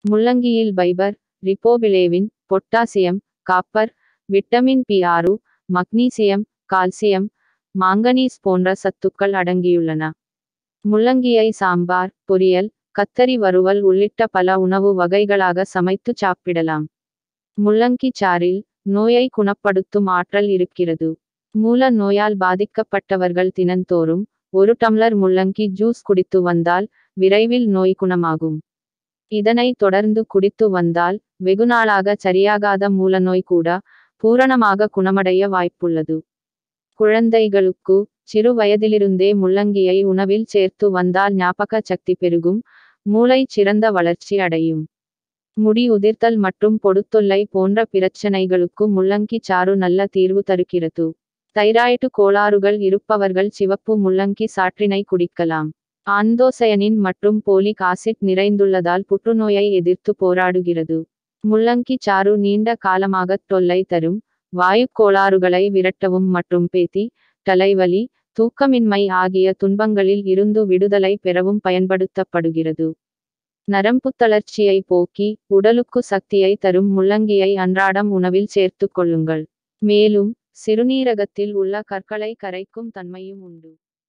முள்ளங்கியில் fibre riboflavin potassium copper vitamin B ஆறு magnesium calcium manganese போன்ற சத்துக்கள் அடங்கியுள்ளன முள்ளங்கியை சாம்பார் பொரியல் கத்தரி வறுவல் உள்ளிட்ட பல உணவு வகைகளாக சமைத்து சாப்பிடலாம் முள்ளங்கி சாறில் நோயை குணப்படுத்தும் ஆற்றல் இருக்கிறது மூல நோயால் பாதிக்கப்பட்டவர்கள் தினந்தோறும் ஒரு டம்ளர் முள்ளங்கி ஜூஸ் குடித்து வந்தால் விரைவில் நோய் குணமாகும் இதனை தொடர்ந்து குடித்து வந்தால் வெகுநாளாக சரியாகாத மூலநோய் கூட பூரணமாக குணமடைய வாய்ப்புள்ளது குழந்தைகளுக்கு சிறு வயதிலிருந்தே முள்ளங்கியை உணவில் சேர்த்து வந்தால் ஞாபக சக்தி பெருகும் மூளை சிறந்த வளர்ச்சி அடையும் முடி உதிர்த்தல் மற்றும் பொடுத்தொல்லை போன்ற பிரச்சனைகளுக்கு முள்ளங்கி சாறு நல்ல தீர்வு தருகிறது தைராய்டு கோளாறுகள் இருப்பவர்கள் சிவப்பு முள்ளங்கி சாற்றினை குடிக்கலாம் ஆந்தோசயனின் மற்றும் போலிக் ஆசிட் நிறைந்துள்ளதால் புற்றுநோயை எதிர்த்து போராடுகிறது முள்ளங்கி சாறு நீண்ட காலமாக தொல்லை தரும் வாயு கோளாறுகளை விரட்டவும் மற்றும் பேத்தி தலைவலி தூக்கமின்மை ஆகிய துன்பங்களில் இருந்து விடுதலை பெறவும் பயன்படுத்தப்படுகிறது நரம்பு தளர்ச்சியை போக்கி உடலுக்கு சக்தியை தரும் முள்ளங்கியை அன்றாடம் உணவில் சேர்த்துக் கொள்ளுங்கள் மேலும் சிறுநீரகத்தில் உள்ள கற்களை கரைக்கும் தன்மையும் உண்டு